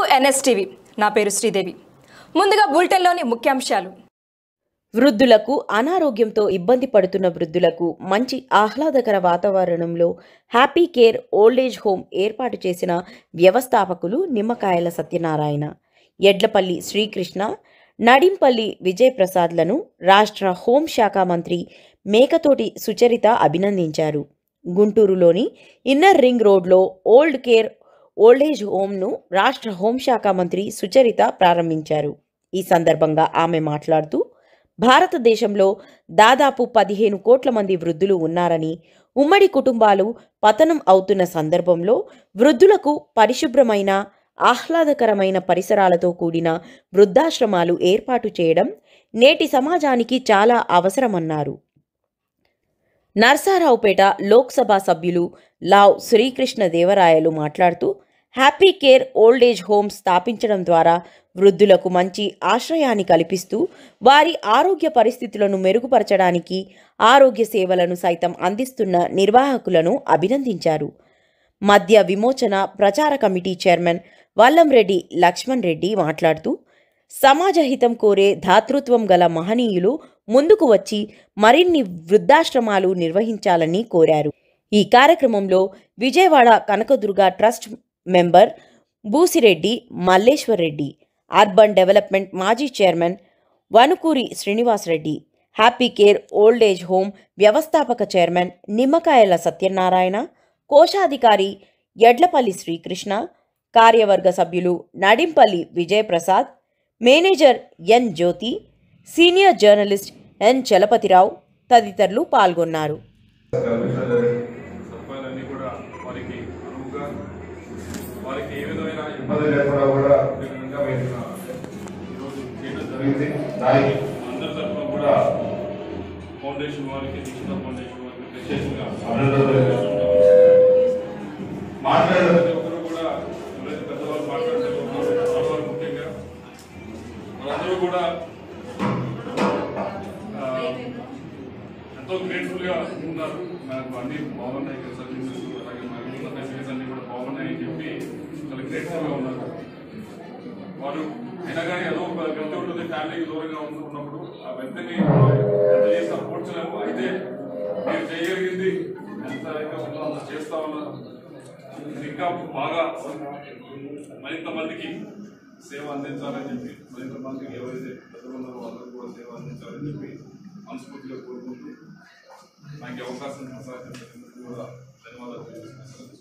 NSTV నా పేరు శ్రీదేవి ముందుగా బులెటిన్లోని ముఖ్యాంశాలు వృద్ధులకు అనారోగ్యంతో ఇబ్బంది పడుతున్న వృద్ధులకు మంచి ఆహ్లాదకర వాతావరణంలో హ్యాపీ కేర్ ఓల్డేజ్ హోమ్ ఏర్పాటు చేసిన వ్యవస్థాపకులు నిమ్మకాయల సత్యనారాయణ ఎడ్లపల్లి శ్రీకృష్ణ నడింపల్లి విజయప్రసాద్లను రాష్ట్ర హోంశాఖ మంత్రి మేకతోటి సుచరిత అభినందించారు గుంటూరులోని ఇన్నర్ రింగ్ రోడ్లో ఓల్డ్ కేర్ ఓల్డేజ్ హోమ్ను రాష్ట్ర హోంశాఖ మంత్రి సుచరిత ప్రారంభించారు ఈ సందర్భంగా ఆమె మాట్లాడుతూ భారతదేశంలో దాదాపు పదిహేను కోట్ల మంది వృద్ధులు ఉన్నారని ఉమ్మడి కుటుంబాలు పతనం అవుతున్న సందర్భంలో వృద్ధులకు పరిశుభ్రమైన ఆహ్లాదకరమైన పరిసరాలతో కూడిన వృద్ధాశ్రమాలు ఏర్పాటు చేయడం నేటి సమాజానికి చాలా అవసరమన్నారు నర్సారావుపేట లోక్సభ సభ్యులు లావ్ శ్రీకృష్ణ దేవరాయలు మాట్లాడుతూ హ్యాపీ కేర్ ఓల్డేజ్ హోమ్ స్థాపించడం ద్వారా వృద్ధులకు మంచి ఆశ్రయాన్ని కల్పిస్తూ వారి ఆరోగ్య పరిస్థితులను మెరుగుపరచడానికి ఆరోగ్య సేవలను సైతం అందిస్తున్న నిర్వాహకులను అభినందించారు మద్య విమోచన ప్రచార కమిటీ చైర్మన్ వల్లంరెడ్డి లక్ష్మణ్ రెడ్డి మాట్లాడుతూ సమాజహితం కోరే ధాతృత్వం గల మహనీయులు ముందుకు వచ్చి మరిన్ని వృద్ధాశ్రమాలు నిర్వహించాలని కోరారు ఈ కార్యక్రమంలో Vijayawada Kanakadurga trust member Boosireddy Malleswar Reddy urban development మాజీ chairman Vanukuri Srinivasareddy happy care old age home వ్యవస్థాపక చైర్మన్ నిమ్మకాయల సత్యనారాయణ కోశాధికారి ఎడ్లపల్లి శ్రీకృష్ణ కార్యవర్గ సభ్యులు Nadimpalli Vijayaprasad manager N Jyothi senior journalist N Chalapathirao తదితరులు పాల్గొన్నారు సదుపాయాలన్నీ కూడా వారికి అనువుగా వారికి ఏ విధమైన ఇబ్బంది లేకుండా కూడా ఉండే విధంగా వీరిని ఈరోజు చేయడం జరిగింది దానికి అందరి తరఫున కూడా ఫౌండేషన్ వారికి దీక్షిత ఫౌండేషన్ వారికి ప్రత్యేకంగా అభినందనలు తెలియజేస్తున్నాం. మాట్లాడే ప్రతి ఒక్కరు కూడా ఎవరైతే పెద్దవాళ్ళు మాట్లాడితే ఆడవారు ముఖ్యంగా వారందరూ కూడా ఆ, ఎంతో గ్రేట్ఫుల్ గా ఉన్నారు నాకు అన్ని బాగున్నాయి కదా సర్వీసెస్ అలాగే మా ఉన్న ఫెసిలిటీస్ అన్ని కూడా బాగున్నాయి అని చెప్పి చాలా గ్రేట్ఫుల్ గా ఉన్నారు వారు అయినా కానీ ఏదో ఒక వెళ్తూ ఉంటుంది ఫ్యామిలీకి దూరంగా ఉన్న- ఉన్నప్పుడు ఆ వెంటనే ఎంత చేసి సపోర్ట్లేము అయితే మీరు చేయగలిగింది ఎంత అయితే ఉందో అంత చేస్తా ఉన్నారు ఇది ఇంకా బాగా మరింత మందికి సేవ అందించాలని చెప్పి మరింత మందికి ఎవరైతే పెద్దలు ఉన్నారో వాళ్ళకి కూడా సేవ అందించాలని చెప్పి మనస్ఫూర్తిగా కోరుకుంటూ నాకు ఈ అవకాశం కొనసాగించినందుకు కూడా ధన్యవాదాలు తెలియజేస్తున్నాను